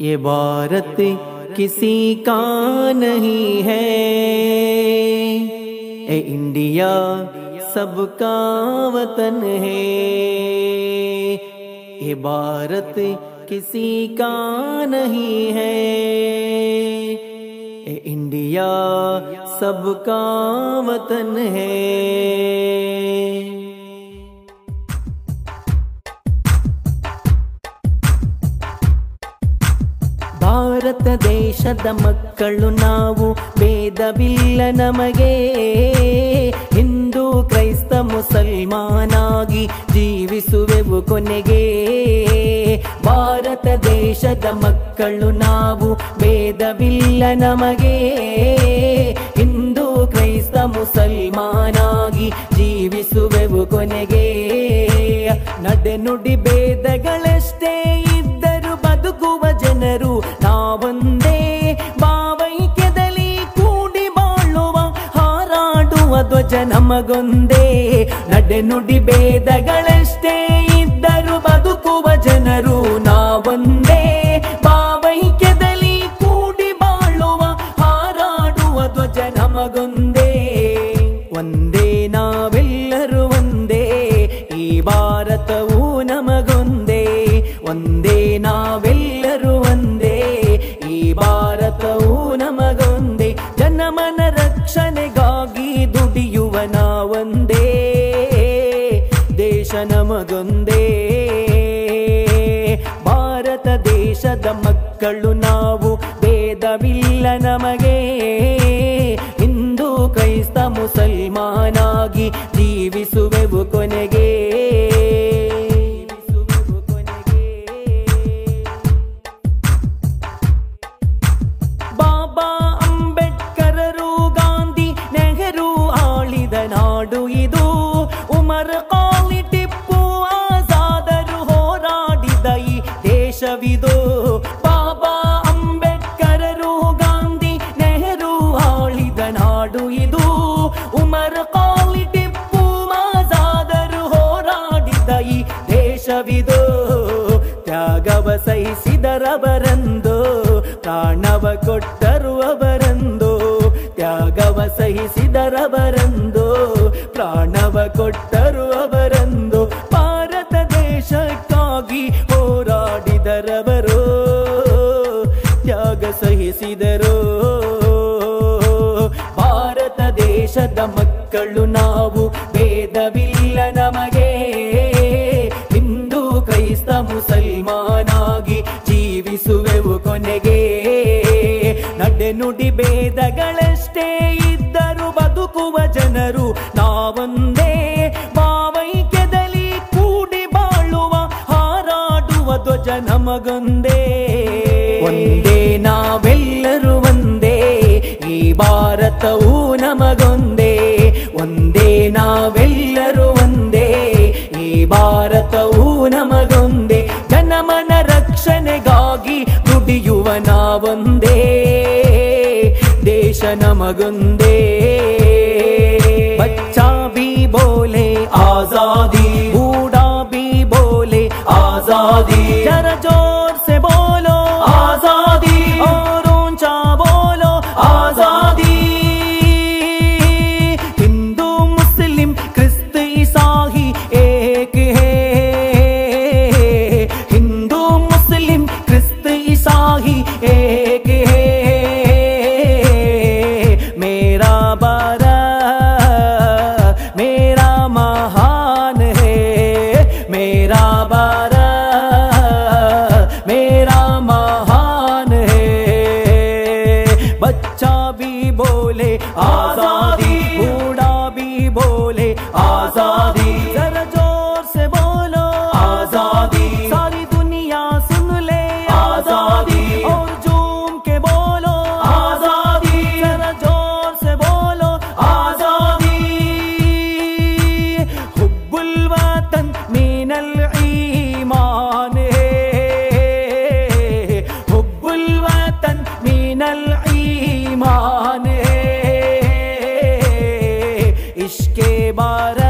ये भारत किसी का नहीं है ए इंडिया सबका वतन है ये भारत किसी का नहीं है ए इंडिया सबका वतन है ಭಾರತ ದೇಶದ ಮಕ್ಕಳು ನಾವು ಭೇದವಿಲ್ಲ ನಮಗೆ ಹಿಂದೂ ಕ್ರೈಸ್ತ ಮುಸಲ್ಮಾನಾಗಿ ಜೀವಿಸುವೆವು ಕೊನೆಗೆ ಭಾರತ ದೇಶದ ಮಕ್ಕಳು ನಾವು ಭೇದವಿಲ್ಲ ನಮಗೆ ಹಿಂದೂ ಕ್ರೈಸ್ತ ಮುಸಲ್ಮಾನಾಗಿ ಜೀವಿಸುವೆವು ಕೊನೆಗೆ ನಡೆನುಡಿ ಭೇದಗಳಷ್ಟೇ ಇದ್ದರು ಬದುಕುವ ಜನರು ನಾವೊಂದೇ ಭಾವೈಕ್ಯದಲ್ಲಿ ಕೂಡಿ ಬಾಳುವ ಹಾರಾಡುವ ಧ್ವಜ ನಮಗೊಂದೇ ನಡೆನುಡಿ ಭೇದಗಳಷ್ಟೇ ಇದ್ದರು ಬದುಕುವ ಜನರು ನಾವೊಂದೇ ಭಾವೈಕ್ಯದಲ್ಲಿ ಕೂಡಿ ಬಾಳುವ ಹಾರಾಡುವ ಧ್ವಜ ನಮಗೊಂದೇ ಒಂದೇ ನಾವೆಲ್ಲರೂ ಒಂದೇ ಈ ಭಾರತವು ನಮಗೊಂದೇ ಒಂದೇ ನಾವೆಲ್ಲರೂ ಒಂದೇ ಈ ಭಾರತವು ನಮಗೊಂದೇ ಜನಮನ ರಕ್ಷಣೆಗಾಗಿ ದುಡಿಯುವ ನಾವೊಂದೇ ದೇಶ ನಮಗೊಂದೇ ಭಾರತ ದೇಶದ ಮಕ್ಕಳು ನಾವು ಭೇದವಿಲ್ಲ ನಮಗೆ ಹಿಂದೂ ಕ್ರೈಸ್ತ ಮುಸಲ್ಮಾನಾಗಿ ಜೀವಿಸುವೆವು ಕೊನೆಗೆ ಜೀವಿಸುವೆವು ಕೊನೆಗೆ. ಬಾಬಾ ಅಂಬೇಡ್ಕರರು ಗಾಂಧಿ ನೆಹರು ಆಳಿದ ನಾಡು ಇದು ಉಮರ್ ಕಾಲಿ ಟಿಪ್ಪು ಆಜಾದರು ಹೋರಾಡಿದ ಈ ದೇಶವಿದು ಬಾಬಾ ಅಂಬೇಡ್ಕರರು ಗಾಂಧಿ ನೆಹರು ಆಳಿದ ನಾಡು ಇದು ಉಮರ್ ಕಾಲಿ ಟಿಪ್ಪು ಆಜಾದರು ಹೋರಾಡಿದ ಈ ದೇಶವಿದು ತ್ಯಾಗವ ಸಹಿಸಿದರವರಂದು ಪ್ರಾಣವ ಕೊಟ್ಟರು ಅವರಂದು ತ್ಯಾಗವ ಸಹಿಸಿದರವರಂದು ಪ್ರಾಣವ ಕೊಟ್ಟರು ಅವರಂದು ಭಾರತ ದೇಶಕ್ಕಾಗಿ ಹೋರಾಡಿದರವರು ತ್ಯಾಗ ಸಹಿಸಿದರು ಭಾರತ ದೇಶದ ಮಕ್ಕಳು ನಾವು ಭೇದವಿಲ್ಲ ನಮಗೆ ಹಿಂದೂ ಕ್ರೈಸ್ತ ಮುಸಲ್ಮಾನಾಗಿ ಜೀವಿಸುವೆವು ಕೊನೆಗೆ ನಡೆನುಡಿ ಭೇದಗಳಷ್ಟೇ ಇದ್ದರು ಬದುಕುವ ಜನರು ನಾವೊಂದೇ ಭಾವೈಕ್ಯದಲ್ಲಿ ಕೂಡಿ ಬಾಳುವ ಹಾರಾಡುವ ಧ್ವಜ ನಮಗೊಂದೇ ಒಂದೇ ನಾವೆಲ್ಲರೂ ಒಂದೇ ಈ ಭಾರತವು ನಮಗೊಂದೇ ಒಂದೇ ನಾವೆಲ್ಲರೂ ಒಂದೇ ಈ ಭಾರತವು ನಮಗೊಂದೇ ಜನಮನ ರಕ್ಷಣೆಗಾಗಿ ದುಡಿಯುವ ನಾವೊಂದೇ ದೇಶ ನಮಗೊಂದೇ ಬಚ್ಚಾ ಬಿ ಬೋಲೆ ಆಜಾದಿ ಬೂढ़ा भी बोले आजादी जरा जोर से बोलो आजादी और ऊंचा बोलो आजादी हिंदू मुस्लिम क्रिस्त ईसाही एक है हिंदू मुस्लिम क्रिस्त ईसाही एक है मेरा बारा मेरा महान है मेरा बारा मेरा महान है बच्चा भी बोले आजादी बूढ़ा भी बोले आजादी जरा जोर से बोलो आजादी सारी दुनिया सुन ले आजादी और झूम के बोलो आजादी जरा जोर से बोलो आजादी हुब्बुल वतन मिनल ईमान है हुब्बुल वतन मिनल ईमान है इसके बारे